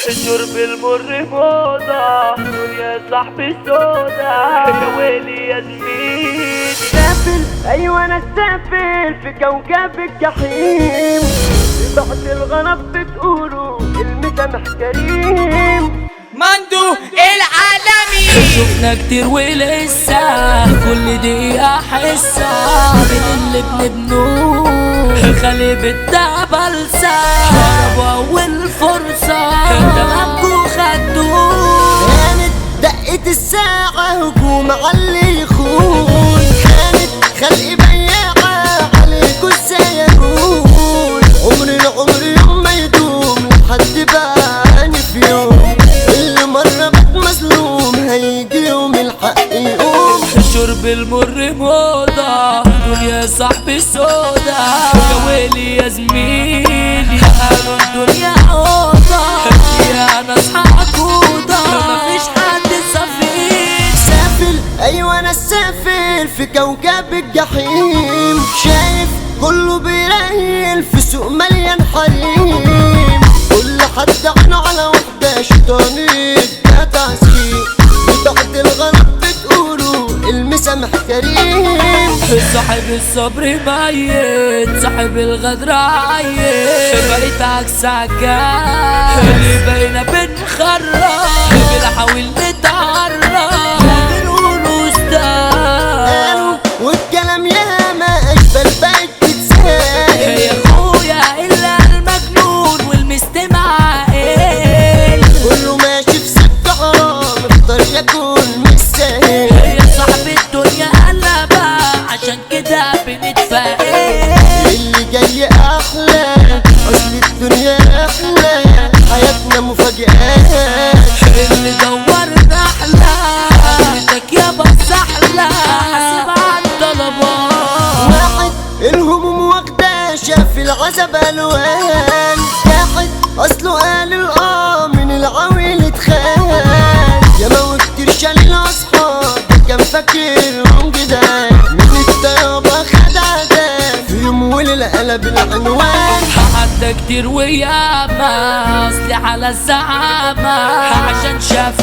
شرب المر موضة يا صاحبي سودا يا ويلي يا زميلي سافل ايوه انا سافل في كوكب الجحيم بعد الغرب بتقولوا المسامح كريم مندو العالمي شفنا كتير ولسه كل دقيقة حسة من اللي بنبنوه خلي بالتعب بلسة هربوا أول فرصة تمامكوا خدوه كانت دقة الساعة هجوم على اللي يخون كانت خلق بياعة عليكوا ازاي يكون عمر العمر يوم ما يدوم لحد باني في يوم اللي مرة بات مظلوم هيجي يوم الحق يقوم شرب المر موضة دنيا صاحبي سودا يا ويلي يا زميلي قالوا الدنيا أوضة فيها ناس حقودة مفيش حد صفيك سافل ايوه انا السافل في كوكب الجحيم شايف كله بيريل في سوق مليان حريم كل حد عينه على وحده شيطاني ده تعسكين بتاعت الغرب بتقولوا المسامح كريم صاحب الصبر ميت صاحب الغدر عيت بقيت عكس عكاس اللي بقينا بنخرب بنحاول نتعرف وبنقول استاذ قالوا والكلام ياما اشبال بقت تتسال يا اخويا الا المجنون والمستمع عاقل كله ماشي في سكة حرام اختار يكون مش سهل يا صاحب الدنيا قلبة عشان كده بنتفائل اللي جاي احلى اصل الدنيا احلى حياتنا مفاجآت اللي دورنا احلى حياتك يابا سحلة حاسب على الطلبات واحد الهموم واخدة شاف العزب الوان واحد اصله قال الاه من العويل اتخان يا ما كتير شال الاصحاب ده كان فاكرهم جدعان من الطيابة خد عذاب في يوم وليلة قلب العنوان حتى كتير وياما اصلي على الزعامة عشان شاف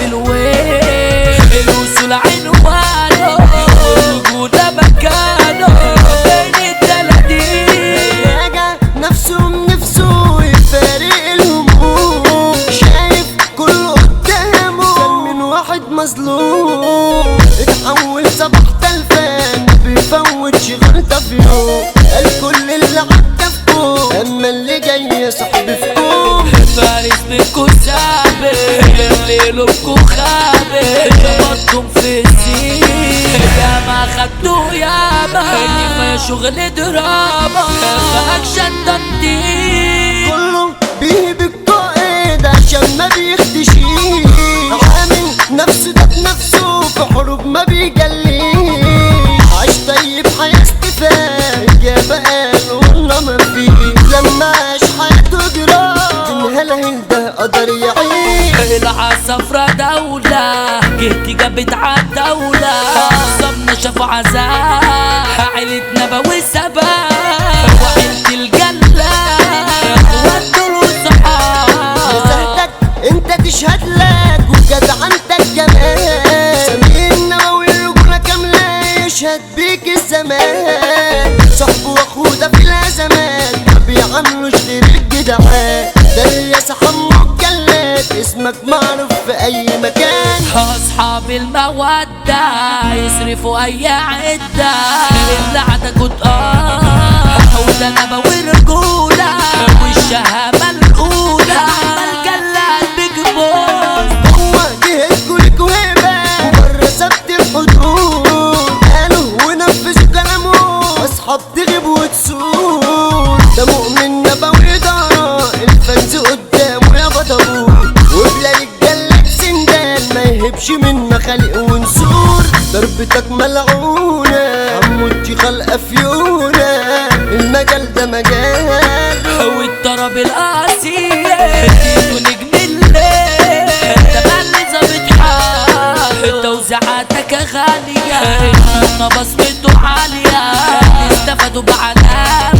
الويل الوصول عنوانه الوجود مكانه بين التلاتين راجع نفسه من نفسه يفارق الهموم شايف كله قدامه كان من واحد مظلوم اتحول صباح تلفان ما بيفوتش غلطة في يوم قال كل اللي عدى في كوم اما اللي جاي يا صاحبي في كوم فارس بكو سابق اللي لكو خابق شبطكم في السين يا ما خدتوا يا ما كفاية شغل دراما اكشن تنطيط كله بيهب القائد عشان ما بيختشيش عامل نفسه ده بنفسه في حروب ما بيجليش عاش طيب حياة استفاد يا بقى والله ما فيه لما عاش حياته جراح الهلهل ده قدر يعيش العصفرة دولة جهتي جابت عالدولة صبنا شافوا عذاب عيلة نبوي سباب وعيلة الجلة ودول صحاب نزهتك انت تشهد لك وجدعنتك كمان سمير النووي الرجولة كاملة يشهد بيك الزمان صاحبه واخوه ده في الازمات ما بيعاملوش غير الجدعان ده الياس حمو الجلاد اسمك معروف في اي مكان أصحاب المودة يصرفوا أي عدة اللي عندك آه وده نبوي رجولة والشهامة الأولى عمل جلاد بيج بوس هو جهزكوا لك وهبة وبره سبت الحدود قالوا ونفذوا كلامه اصحاب تغيب وتسود ده مؤمن نبوي دارا الفنز قدامه يا بطبوط وبلاقي الجلاد سندال ما يهبش من مخالق ونسور ضربتك ملعونة عمودتي خلقة فيونة المجال ده مجال والطرب القاسية اديته نجم الليل انت مالي ظابط حال توزيعاتك غالية احنا بصمته عالية استفادوا بعلامة